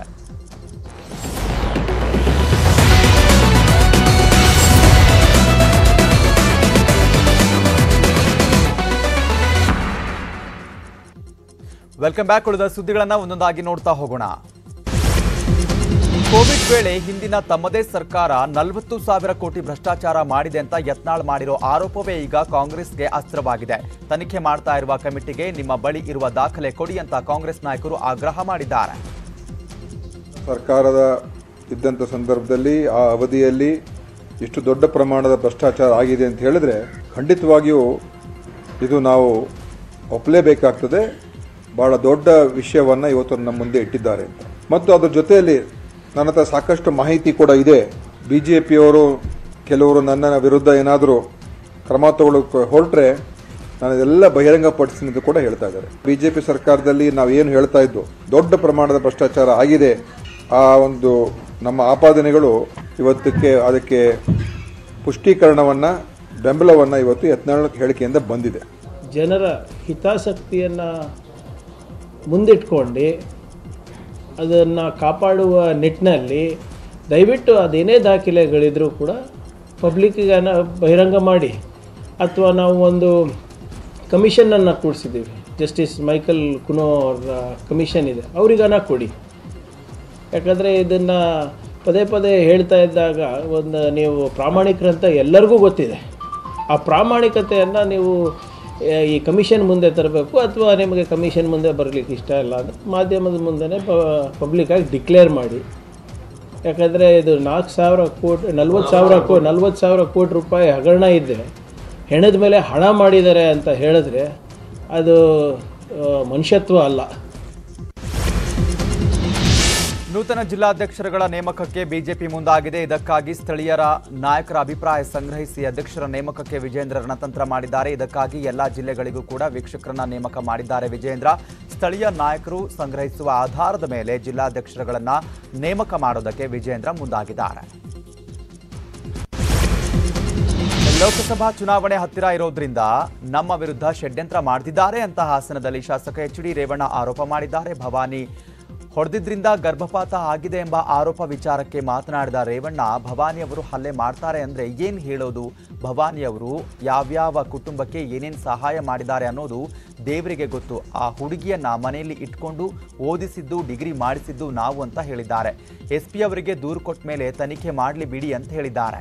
ವೆಲ್ಕಮ್ ಬ್ಯಾಕ್ ಉಳಿದ ಸುದ್ದಿಗಳನ್ನ ಒಂದೊಂದಾಗಿ ನೋಡ್ತಾ ಹೋಗೋಣ ಕೋವಿಡ್ ವೇಳೆ ಹಿಂದಿನ ತಮ್ಮದೇ ಸರ್ಕಾರ ನಲವತ್ತು ಸಾವಿರ ಕೋಟಿ ಭ್ರಷ್ಟಾಚಾರ ಮಾಡಿದೆ ಅಂತ ಯತ್ನಾಳ್ ಮಾಡಿರೋ ಆರೋಪವೇ ಈಗ ಕಾಂಗ್ರೆಸ್ಗೆ ಅಸ್ತ್ರವಾಗಿದೆ ತನಿಖೆ ಮಾಡ್ತಾ ಇರುವ ಕಮಿಟಿಗೆ ನಿಮ್ಮ ಬಳಿ ಇರುವ ದಾಖಲೆ ಕೊಡಿ ಅಂತ ಕಾಂಗ್ರೆಸ್ ನಾಯಕರು ಆಗ್ರಹ ಮಾಡಿದ್ದಾರೆ ಸರ್ಕಾರದ ಇದ್ದಂಥ ಸಂದರ್ಭದಲ್ಲಿ ಆ ಅವಧಿಯಲ್ಲಿ ಇಷ್ಟು ದೊಡ್ಡ ಪ್ರಮಾಣದ ಭ್ರಷ್ಟಾಚಾರ ಆಗಿದೆ ಅಂತ ಹೇಳಿದ್ರೆ ಖಂಡಿತವಾಗಿಯೂ ಇದು ನಾವು ಒಪ್ಪಲೇಬೇಕಾಗ್ತದೆ ಬಹಳ ದೊಡ್ಡ ವಿಷಯವನ್ನು ಇವತ್ತು ನಮ್ಮ ಮುಂದೆ ಇಟ್ಟಿದ್ದಾರೆ ಅಂತ ಮತ್ತು ಅದ್ರ ಜೊತೆಯಲ್ಲಿ ನನ್ನ ಹತ್ರ ಸಾಕಷ್ಟು ಮಾಹಿತಿ ಕೂಡ ಇದೆ ಬಿ ಜೆ ಪಿಯವರು ಕೆಲವರು ನನ್ನ ವಿರುದ್ಧ ಏನಾದರೂ ಕ್ರಮ ತಗೊಳ್ಳೋಕೆ ಹೊರಟ್ರೆ ನಾನು ಇದೆಲ್ಲ ಬಹಿರಂಗಪಡಿಸ್ತೀನಿ ಅಂತ ಕೂಡ ಹೇಳ್ತಾ ಇದ್ದಾರೆ ಬಿಜೆಪಿ ಸರ್ಕಾರದಲ್ಲಿ ನಾವು ಏನು ಹೇಳ್ತಾ ಇದ್ದು ದೊಡ್ಡ ಪ್ರಮಾಣದ ಭ್ರಷ್ಟಾಚಾರ ಆಗಿದೆ ಆ ಒಂದು ನಮ್ಮ ಆಪಾದನೆಗಳು ಇವತ್ತಕ್ಕೆ ಅದಕ್ಕೆ ಪುಷ್ಟೀಕರಣವನ್ನು ಬೆಂಬಲವನ್ನು ಇವತ್ತು ಯತ್ನಾಳ್ ಹೇಳಿಕೆಯಿಂದ ಬಂದಿದೆ ಜನರ ಹಿತಾಸಕ್ತಿಯನ್ನು ಮುಂದಿಟ್ಕೊಂಡು ಅದನ್ನು ಕಾಪಾಡುವ ನಿಟ್ಟಿನಲ್ಲಿ ದಯವಿಟ್ಟು ಅದೇನೇ ದಾಖಲೆಗಳಿದ್ರೂ ಕೂಡ ಪಬ್ಲಿಕ್ಕಿಗೆ ಬಹಿರಂಗ ಮಾಡಿ ಅಥವಾ ನಾವು ಒಂದು ಕಮಿಷನನ್ನು ಕೂಡಿಸಿದ್ದೀವಿ ಜಸ್ಟಿಸ್ ಮೈಕಲ್ ಕುನೋ ಅವರ ಕಮಿಷನ್ ಇದೆ ಅವ್ರಿಗನ ಕೊಡಿ ಯಾಕಂದರೆ ಇದನ್ನು ಪದೇ ಪದೇ ಹೇಳ್ತಾ ಇದ್ದಾಗ ಒಂದು ನೀವು ಪ್ರಾಮಾಣಿಕರಂತ ಎಲ್ಲರಿಗೂ ಗೊತ್ತಿದೆ ಆ ಪ್ರಾಮಾಣಿಕತೆಯನ್ನು ನೀವು ಆ, ಈ ಕಮಿಷನ್ ಮುಂದೆ ತರಬೇಕು ಅಥವಾ ನಿಮಗೆ ಕಮಿಷನ್ ಮುಂದೆ ಬರಲಿಕ್ಕೆ ಇಷ್ಟ ಇಲ್ಲ ಅಂದರೆ ಮಾಧ್ಯಮದ ಮುಂದೆ ಪಬ್ಲಿಕ್ಕಾಗಿ ಡಿಕ್ಲೇರ್ ಮಾಡಿ ಯಾಕಂದರೆ ಇದು ನಾಲ್ಕು ಸಾವಿರ ಕೋಟಿ ನಲ್ವತ್ತು ಸಾವಿರ ಕೋ ನಲ್ವತ್ತು ಸಾವಿರ ಕೋಟಿ ರೂಪಾಯಿ ಹಗರಣ ಇದ್ದೆ ಹೆಣದ ಮೇಲೆ ಹಣ ಮಾಡಿದ್ದಾರೆ ಅಂತ ಹೇಳಿದ್ರೆ ಅದು ಆ, ಮನುಷ್ಯತ್ವ ಅಲ್ಲ ನೂತನ ಜಿಲ್ಲಾಧ್ಯಕ್ಷರುಗಳ ನೇಮಕಕ್ಕೆ ಬಿಜೆಪಿ ಮುಂದಾಗಿದೆ ಇದಕ್ಕಾಗಿ ಸ್ಥಳೀಯರ ನಾಯಕರ ಅಭಿಪ್ರಾಯ ಸಂಗ್ರಹಿಸಿ ಅಧ್ಯಕ್ಷರ ನೇಮಕಕ್ಕೆ ವಿಜೇಂದ್ರ ರಣತಂತ್ರ ಮಾಡಿದ್ದಾರೆ ಇದಕ್ಕಾಗಿ ಎಲ್ಲಾ ಜಿಲ್ಲೆಗಳಿಗೂ ಕೂಡ ವೀಕ್ಷಕರನ್ನ ನೇಮಕ ಮಾಡಿದ್ದಾರೆ ವಿಜೇಂದ್ರ ಸ್ಥಳೀಯ ನಾಯಕರು ಸಂಗ್ರಹಿಸುವ ಆಧಾರದ ಮೇಲೆ ಜಿಲ್ಲಾಧ್ಯಕ್ಷರುಗಳನ್ನ ನೇಮಕ ಮಾಡೋದಕ್ಕೆ ವಿಜೇಂದ್ರ ಮುಂದಾಗಿದ್ದಾರೆ ಲೋಕಸಭಾ ಚುನಾವಣೆ ಹತ್ತಿರ ಇರೋದ್ರಿಂದ ನಮ್ಮ ವಿರುದ್ಧ ಷಡ್ಯಂತ್ರ ಮಾಡ್ತಿದ್ದಾರೆ ಅಂತ ಹಾಸನದಲ್ಲಿ ಶಾಸಕ ಎಚ್ ಡಿ ರೇವಣ್ಣ ಆರೋಪ ಮಾಡಿದ್ದಾರೆ ಭವಾನಿ ಹೊಡೆದಿದ್ರಿಂದ ಗರ್ಭಪಾತ ಆಗಿದೆ ಎಂಬ ಆರೋಪ ವಿಚಾರಕ್ಕೆ ಮಾತನಾಡಿದ ರೇವಣ್ಣ ಭವಾನಿ ಅವರು ಹಲ್ಲೆ ಮಾಡ್ತಾರೆ ಅಂದ್ರೆ ಏನ್ ಹೇಳೋದು ಭವಾನಿ ಅವರು ಯಾವ್ಯಾವ ಕುಟುಂಬಕ್ಕೆ ಏನೇನ್ ಸಹಾಯ ಮಾಡಿದ್ದಾರೆ ಅನ್ನೋದು ದೇವರಿಗೆ ಗೊತ್ತು ಆ ಹುಡುಗಿಯನ್ನ ಮನೆಯಲ್ಲಿ ಇಟ್ಕೊಂಡು ಓದಿಸಿದ್ದು ಡಿಗ್ರಿ ಮಾಡಿಸಿದ್ದು ನಾವು ಅಂತ ಹೇಳಿದ್ದಾರೆ ಎಸ್ ಪಿ ಅವರಿಗೆ ದೂರು ಕೊಟ್ಟ ಮೇಲೆ ತನಿಖೆ ಮಾಡಲಿ ಬಿಡಿ ಅಂತ ಹೇಳಿದ್ದಾರೆ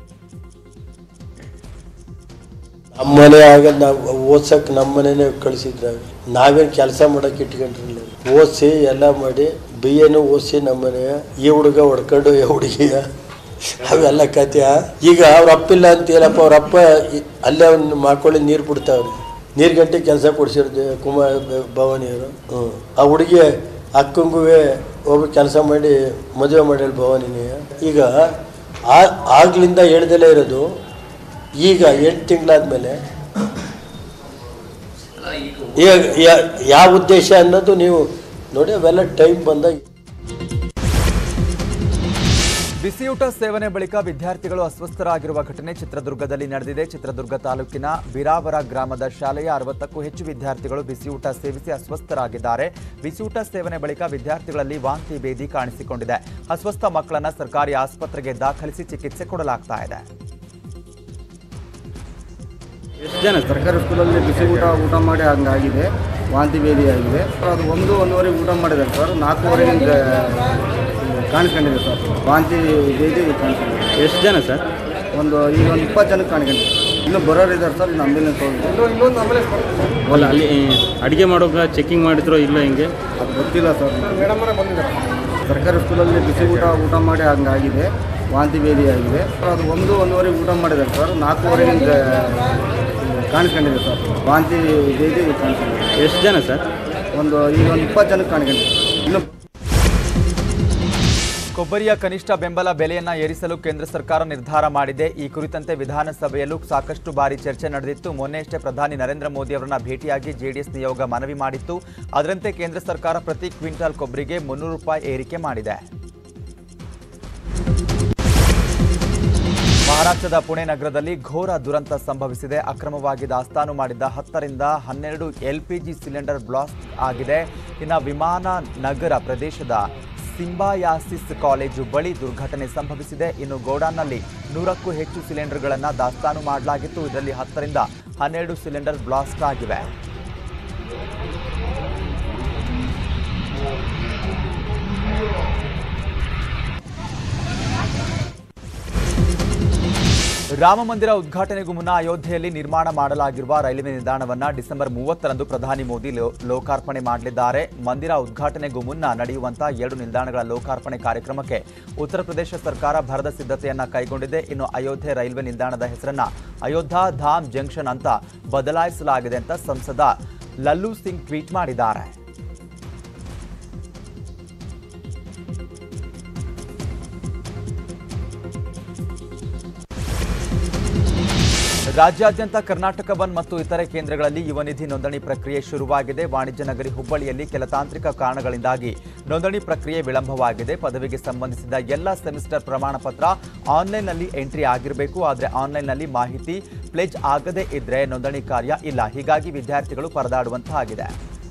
ನಮ್ಮನೆ ಆಗ ನಾವು ಓದ್ಸಕ್ ನಮ್ಮನೇನೆ ಕಳಿಸಿದ್ರಾಗ ನಾವೇನು ಕೆಲಸ ಮಾಡಕ್ಕೆ ಇಟ್ಕೊಂಡ್ರಿಲ್ಲ ಓದಿಸಿ ಎಲ್ಲ ಮಾಡಿ ಬಿ ಎನು ಓದಿಸಿ ನಮ್ಮನೆ ಈ ಹುಡುಗ ಹೊಡ್ಕೊಂಡು ಈ ಹುಡುಗಿಯ ಅವೆಲ್ಲ ಕತೆ ಈಗ ಅವ್ರ ಅಪ್ಪಿಲ್ಲ ಅಂತ ಹೇಳಪ್ಪ ಅವ್ರ ಅಪ್ಪ ಇ- ಅಲ್ಲೇ ಅವ್ನು ಮಾಡ್ಕೊಳ್ಳಿ ನೀರು ಬಿಡ್ತಾವ್ರಿ ನೀರು ಗಂಟೆ ಕೆಲಸ ಕೊಡ್ಸಿರ್ದೆ ಕುಮಾರ್ ಬ- ಭವಾನಿಯವರು ಹ್ಞೂ ಆ ಹುಡುಗಿ ಅಕ್ಕಂಗೂ ಹೋಗಿ ಕೆಲಸ ಮಾಡಿ ಮದುವೆ ಮಾಡ್ಯಾಳ ಭವಾನಿನೇ ಈಗ ಆ- ಆಗ್ಲಿಂದ ಹೇಳ್ದಲೇ ಇರೋದು ಈಗ ಎಂಟು ತಿಂಗಳಾದ್ಮೇಲೆ ಈಗ ಯಾ- ಯಾವ ಉದ್ದೇಶ ಅನ್ನೋದು ನೀವು ನೋಡಿ ಅವೆಲ್ಲ ಟೈಮ್ ಬಂದಾಗ ಬಿಸಿಯೂಟ ಸೇವನೆ ಬಳಿಕ ವಿದ್ಯಾರ್ಥಿಗಳು ಅಸ್ವಸ್ಥರಾಗಿರುವ ಘಟನೆ ಚಿತ್ರದುರ್ಗದಲ್ಲಿ ನಡೆದಿದೆ ಚಿತ್ರದುರ್ಗ ತಾಲೂಕಿನ ಬಿರಾವರ ಗ್ರಾಮದ ಶಾಲೆಯ ಅರವತ್ತಕ್ಕೂ ಹೆಚ್ಚು ವಿದ್ಯಾರ್ಥಿಗಳು ಬಿಸಿಯೂಟ ಸೇವಿಸಿ ಅಸ್ವಸ್ಥರಾಗಿದ್ದಾರೆ ಬಿಸಿಯೂಟ ಸೇವನೆ ಬಳಿಕ ವಿದ್ಯಾರ್ಥಿಗಳಲ್ಲಿ ವಾಂತಿ ಭೇದಿ ಕಾಣಿಸಿಕೊಂಡಿದೆ ಅಸ್ವಸ್ಥ ಮಕ್ಕಳನ್ನ ಸರ್ಕಾರಿ ಆಸ್ಪತ್ರೆಗೆ ದಾಖಲಿಸಿ ಚಿಕಿತ್ಸೆ ಕೊಡಲಾಗ್ತಾ ಇದೆ ಎಷ್ಟು ಜನ ಸರ್ಕಾರಿ ಸ್ಕೂಲಲ್ಲಿ ಬಿಸಿ ಊಟ ಊಟ ಮಾಡಿ ಹಂಗಾಗಿದೆ ವಾಂತಿ ಭೇದಿ ಆಗಿದೆ ಅದು ಒಂದು ಒಂದೂವರೆಗೆ ಊಟ ಮಾಡಿದ್ದಾರೆ ಸರ್ ನಾಲ್ಕೂವರೆಗೆ ಕಾಣಿಸ್ಕೊಂಡಿದೆ ಸರ್ ವಾಂತಿ ಭೇದಿ ಕಾಣಿಸ್ಕೊಂಡಿದೆ ಎಷ್ಟು ಜನ ಸರ್ ಒಂದು ಈಗ ಒಂದು ಇಪ್ಪತ್ತು ಜನಕ್ಕೆ ಕಾಣಿಸ್ಕೊಂಡಿದೆ ಇನ್ನು ಬರೋರು ಇದ್ದಾರೆ ಸರ್ ಇನ್ನು ಆಂಬುಲೆನ್ಸ್ ಹೋಗಿದೆ ಇನ್ನೊಂದು ಆಂಬುಲೆನ್ಸ್ ಅಲ್ಲ ಅಲ್ಲಿ ಅಡುಗೆ ಮಾಡೋಕೆ ಚೆಕಿಂಗ್ ಮಾಡಿದ್ರೋ ಇಲ್ಲ ಹಿಂಗೆ ಅದು ಗೊತ್ತಿಲ್ಲ ಸರ್ ಮೇಡಮರೇ ಬಂದಿದ್ದಾರೆ ಸರ್ಕಾರಿ ಸ್ಕೂಲಲ್ಲಿ ಬಿಸಿ ಊಟ ಊಟ ಮಾಡಿ ಹಂಗಾಗಿದೆ ವಾಂತಿ ಭೇದಿ ಆಗಿದೆ ಅದು ಒಂದು ಒಂದೂವರೆಗೆ ಊಟ ಮಾಡಿದ್ದಾರೆ ಸರ್ ನಾಲ್ಕೂವರೆಗೆ ಕಾಣಿಸ್ಕೊಂಡಿದೆ ಸರ್ ವಾಂತಿ ಭೇದಿ ಕಾಣಿಸ್ಕೊಂಡಿದೆ ಎಷ್ಟು ಜನ ಸರ್ ಒಂದು ಈಗ ಒಂದು ಇಪ್ಪತ್ತು ಜನಕ್ಕೆ ಕಾಣಿಸ್ಕೊಂಡಿದೆ ಇನ್ನು ಕೊಬ್ಬರಿಯ ಕನಿಷ್ಠ ಬೆಂಬಲ ಬೆಲೆಯನ್ನ ಏರಿಸಲು ಕೇಂದ್ರ ಸರ್ಕಾರ ನಿರ್ಧಾರ ಮಾಡಿದೆ ಈ ಕುರಿತಂತೆ ವಿಧಾನಸಭೆಯಲ್ಲೂ ಸಾಕಷ್ಟು ಬಾರಿ ಚರ್ಚೆ ನಡೆದಿತ್ತು ಮೊನ್ನೆಯಷ್ಟೇ ಪ್ರಧಾನಿ ನರೇಂದ್ರ ಮೋದಿ ಅವರನ್ನ ಭೇಟಿಯಾಗಿ ಜೆಡಿಎಸ್ ನಿಯೋಗ ಮನವಿ ಮಾಡಿತ್ತು ಅದರಂತೆ ಕೇಂದ್ರ ಸರ್ಕಾರ ಪ್ರತಿ ಕ್ವಿಂಟಾಲ್ ಕೊಬ್ಬರಿಗೆ ಮುನ್ನೂರು ರೂಪಾಯಿ ಏರಿಕೆ ಮಾಡಿದೆ ಮಹಾರಾಷ್ಟ್ರದ ಪುಣೆ ನಗರದಲ್ಲಿ ಘೋರ ದುರಂತ ಸಂಭವಿಸಿದೆ ಅಕ್ರಮವಾಗಿ ದಾಸ್ತಾನು ಮಾಡಿದ್ದ ಹತ್ತರಿಂದ ಹನ್ನೆರಡು ಎಲ್ಪಿಜಿ ಸಿಲಿಂಡರ್ ಬ್ಲಾಸ್ಟ್ ಆಗಿದೆ ಇನ್ನು ವಿಮಾನ ನಗರ ಪ್ರದೇಶದ ಸಿಂಬಾಯಾಸಿಸ್ ಕಾಲೇಜು ಬಳಿ ದುರ್ಘಟನೆ ಸಂಭವಿಸಿದೆ ಇನ್ನು ಗೋಡಾನ್ನಲ್ಲಿ ನೂರಕ್ಕೂ ಹೆಚ್ಚು ಸಿಲಿಂಡರ್ಗಳನ್ನು ದಾಸ್ತಾನು ಮಾಡಲಾಗಿತ್ತು ಇದರಲ್ಲಿ ಹತ್ತರಿಂದ ಹನ್ನೆರಡು ಸಿಲಿಂಡರ್ ಬ್ಲಾಸ್ಟ್ ಆಗಿವೆ ರಾಮ ಮಂದಿರ ಉದ್ಘಾಟನೆಗೂ ಮುನ್ನ ಅಯೋಧ್ಯೆಯಲ್ಲಿ ನಿರ್ಮಾಣ ಮಾಡಲಾಗಿರುವ ರೈಲ್ವೆ ನಿಲ್ದಾಣವನ್ನ ಡಿಸೆಂಬರ್ ಮೂವತ್ತರಂದು ಪ್ರಧಾನಿ ಮೋದಿ ಲೋ- ಲೋಕಾರ್ಪಣೆ ಮಾಡಲಿದ್ದಾರೆ ಮಂದಿರ ಉದ್ಘಾಟನೆಗೂ ಮುನ್ನ ನಡೆಯುವಂತಹ ಎರಡು ನಿಲ್ದಾಣಗಳ ಲೋಕಾರ್ಪಣೆ ಕಾರ್ಯಕ್ರಮಕ್ಕೆ ಉತ್ತರ ಪ್ರದೇಶ ಸರ್ಕಾರ ಭರದ ಸಿದ್ಧತೆಯನ್ನ ಕೈಗೊಂಡಿದೆ ಇನ್ನು ಅಯೋಧ್ಯೆ ರೈಲ್ವೆ ನಿಲ್ದಾಣದ ಹೆಸರನ್ನ ಅಯೋಧ್ಯ ಧಾಮ್ ಜಂಕ್ಷನ್ ಅಂತ ಬದಲಾಯಿಸಲಾಗಿದೆ ಅಂತ ಸಂಸದ ಲಲ್ಲು ಸಿಂಗ್ ಟ್ವೀಟ್ ಮಾಡಿದ್ದಾರೆ ರಾಜ್ಯಾದ್ಯಂತ ಕರ್ನಾಟಕ ಬಂದ್ ಮತ್ತು ಇತರೆ ಕೇಂದ್ರಗಳಲ್ಲಿ ಯುವ ನಿಧಿ ನೋಂದಣಿ ಪ್ರಕ್ರಿಯೆ ಶುರುವಾಗಿದೆ ವಾಣಿಜ್ಯ ನಗರಿ ಹುಬ್ಬಳ್ಳಿಯಲ್ಲಿ ಕೆಲ ತಾಂತ್ರಿಕ ಕಾರಣಗಳಿಂದಾಗಿ ನೋಂದಣಿ ಪ್ರಕ್ರಿಯೆ ವಿಳಂಬವಾಗಿದೆ ಪದವಿಗೆ ಸಂಬಂಧಿಸಿದ ಎಲ್ಲ ಸೆಮಿಸ್ಟರ್ ಪ್ರಮಾಣ ಪತ್ರ ಆನ್ಲೈನ್ನಲ್ಲಿ ಎಂಟ್ರಿ ಆಗಿರಬೇಕು ಆದರೆ ಆನ್ಲೈನ್ನಲ್ಲಿ ಮಾಹಿತಿ ಪ್ಲೆಜ್ ಆಗದೇ ಇದ್ರೆ ನೋಂದಣಿ ಕಾರ್ಯ ಇಲ್ಲ ಹೀಗಾಗಿ ವಿದ್ಯಾರ್ಥಿಗಳು ಪರದಾಡುವಂತಾಗಿದೆ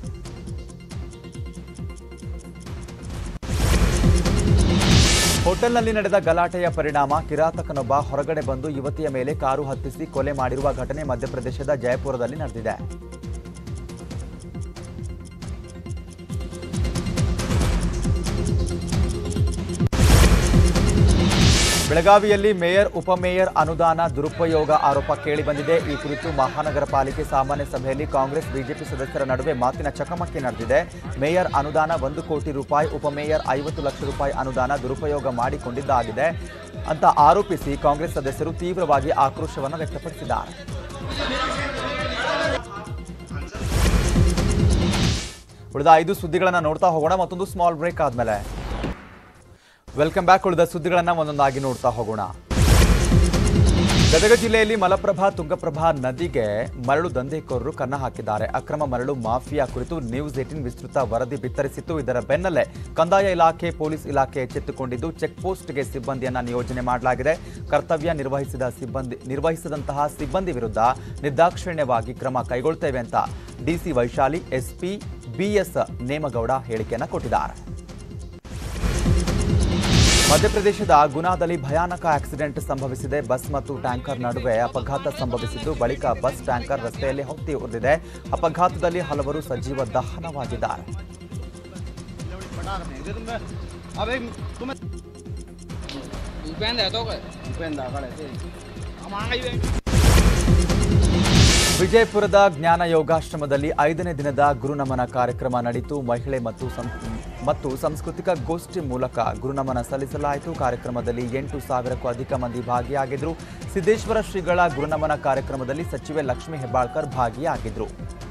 ಹೋಟೆಲ್ನಲ್ಲಿ ನಡೆದ ಗಲಾಟೆಯ ಪರಿಣಾಮ ಕಿರಾತಕನೊಬ್ಬ ಹೊರಗಡೆ ಬಂದು ಯುವತಿಯ ಮೇಲೆ ಕಾರು ಹತ್ತಿಸಿ ಕೊಲೆ ಮಾಡಿರುವ ಘಟನೆ ಮಧ್ಯಪ್ರದೇಶದ ಜಯಪುರದಲ್ಲಿ ನಡೆದಿದೆ ಬೆಳಗಾವಿಯಲ್ಲಿ ಮೇಯರ್ ಉಪಮೇಯರ್ ಅನುದಾನ ದುರುಪಯೋಗ ಆರೋಪ ಕೇಳಿಬಂದಿದೆ ಈ ಕುರಿತು ಮಹಾನಗರ ಪಾಲಿಕೆ ಸಾಮಾನ್ಯ ಸಭೆಯಲ್ಲಿ ಕಾಂಗ್ರೆಸ್ ಬಿಜೆಪಿ ಸದಸ್ಯರ ನಡುವೆ ಮಾತಿನ ಚಕಮಕಿ ನಡೆದಿದೆ ಮೇಯರ್ ಅನುದಾನ ಒಂದು ಕೋಟಿ ರೂಪಾಯಿ ಉಪಮೇಯರ್ ಐವತ್ತು ಲಕ್ಷ ರೂಪಾಯಿ ಅನುದಾನ ದುರುಪಯೋಗ ಮಾಡಿಕೊಂಡಿದ್ದಾಗಿದೆ ಅಂತ ಆರೋಪಿಸಿ ಕಾಂಗ್ರೆಸ್ ಸದಸ್ಯರು ತೀವ್ರವಾಗಿ ಆಕ್ರೋಶವನ್ನು ವ್ಯಕ್ತಪಡಿಸಿದ್ದಾರೆ ಉಳಿದ ಐದು ಸುದ್ದಿಗಳನ್ನು ನೋಡ್ತಾ ಹೋಗೋಣ ಮತ್ತೊಂದು ಸ್ಮಾಲ್ ಬ್ರೇಕ್ ಆದ್ಮೇಲೆ ವೆಲ್ಕಮ್ ಬ್ಯಾಕ್ ಉಳಿದ ಸುದ್ದಿಗಳನ್ನ ಒಂದೊಂದಾಗಿ ನೋಡ್ತಾ ಹೋಗೋಣ ಗದಗ ಜಿಲ್ಲೆಯಲ್ಲಿ ಮಲಪ್ರಭಾ ತುಂಗಪ್ರಭಾ ನದಿಗೆ ಮರಳು ದಂಧೆಕೋರರು ಕನ್ನ ಹಾಕಿದ್ದಾರೆ ಅಕ್ರಮ ಮರಳು ಮಾಫಿಯಾ ಕುರಿತು ನ್ಯೂಸ್ ಏಟಿನ್ ವಿಸ್ತೃತ ವರದಿ ಬಿತ್ತರಿಸಿತ್ತು ಇದರ ಬೆನ್ನಲ್ಲೇ ಕಂದಾಯ ಇಲಾಖೆ ಪೊಲೀಸ್ ಇಲಾಖೆ ಎಚ್ಚೆತ್ತುಕೊಂಡಿದ್ದು ಚೆಕ್ ಪೋಸ್ಟ್ಗೆ ಸಿಬ್ಬಂದಿಯನ್ನ ನಿಯೋಜನೆ ಮಾಡಲಾಗಿದೆ ಕರ್ತವ್ಯ ನಿರ್ವಹಿಸಿದ ಸಿಬ್ಬಂದಿ ನಿರ್ವಹಿಸದಂತಹ ಸಿಬ್ಬಂದಿ ವಿರುದ್ಧ ನಿರ್ದಾಕ್ಷಿಣ್ಯವಾಗಿ ಕ್ರಮ ಕೈಗೊಳ್ತೇವೆ ಅಂತ DC Vaishali SP BS Nemagowda ಹೇಳಿಕೆಯನ್ನ ಕೊಟ್ಟಿದ್ದಾರೆ ಮಧ್ಯಪ್ರದೇಶದ ಗುನಾದಲ್ಲಿ ಭಯಾನಕ ಆಕ್ಸಿಡೆಂಟ್ ಸಂಭವಿಸಿದೆ ಬಸ್ ಮತ್ತು ಟ್ಯಾಂಕರ್ ನಡುವೆ ಅಪಘಾತ ಸಂಭವಿಸಿದ್ದು ಬಳಿಕ ಬಸ್ ಟ್ಯಾಂಕರ್ ರಸ್ತೆಯಲ್ಲಿ ಹೊತ್ತಿ ಉರಿದಿದೆ ಅಪಘಾತದಲ್ಲಿ ಹಲವರು ಸಜೀವ ದಹನವಾಗಿದ್ದಾರೆ ವಿಜಯಪುರದ ಜ್ಞಾನ ಯೋಗಾಶ್ರಮದಲ್ಲಿ ಐದನೇ ದಿನದ ಗುರುನಮನ ಕಾರ್ಯಕ್ರಮ ನಡೆಯಿತು ಮಹಿಳೆ ಮತ್ತು ಸಂ- ಮತ್ತು ಸಾಂಸ್ಕೃತಿಕ ಗೋಷ್ಠಿ ಮೂಲಕ ಗುರುನಮನ ಸಲ್ಲಿಸಲಾಯಿತು ಕಾರ್ಯಕ್ರಮದಲ್ಲಿ ಎಂಟು ಸಾವಿರಕ್ಕೂ ಅಧಿಕ ಮಂದಿ ಭಾಗಿಯಾಗಿದ್ದರು ಸಿದ್ದೇಶ್ವರ ಶ್ರೀಗಳ ಗುರುನಮನ ಕಾರ್ಯಕ್ರಮದಲ್ಲಿ ಸಚಿವೆ ಲಕ್ಷ್ಮೀ ಹೆಬ್ಬಾಳ್ಕರ್ ಭಾಗಿಯಾಗಿದ್ದರು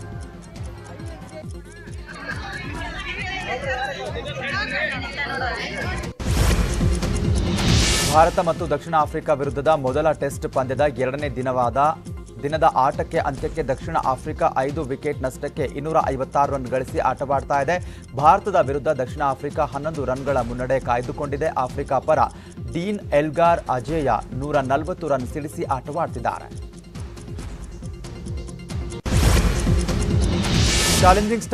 ಭಾರತ ಮತ್ತು ದಕ್ಷಿಣ ಆಫ್ರಿಕಾ ವಿರುದ್ಧದ ಮೊದಲ ಟೆಸ್ಟ್ ಪಂದ್ಯದ ಎರಡನೇ ದಿನವಾದ ದಿನದ ಆಟಕ್ಕೆ ಅಂತ್ಯಕ್ಕೆ ದಕ್ಷಿಣ ಆಫ್ರಿಕಾ ಐದು ವಿಕೆಟ್ ನಷ್ಟಕ್ಕೆ ಇನ್ನೂರ ಐವತ್ತಾರು ರನ್ ಗಳಿಸಿ ಆಟವಾಡ್ತಾ ಇದೆ ಭಾರತದ ವಿರುದ್ಧ ದಕ್ಷಿಣ ಆಫ್ರಿಕಾ ಹನ್ನೊಂದು ರನ್ಗಳ ಮುನ್ನಡೆ ಕಾಯ್ದುಕೊಂಡಿದೆ ಆಫ್ರಿಕಾ ಪರ ಡೀನ್ ಎಲ್ಗಾರ್ ಅಜೇಯ ನೂರ ನಲವತ್ತು ರನ್ ಸಿಡಿಸಿ ಆಟವಾಡ್ತಿದ್ದಾರೆ ಚಾಲೆಂಜಿಂಗ್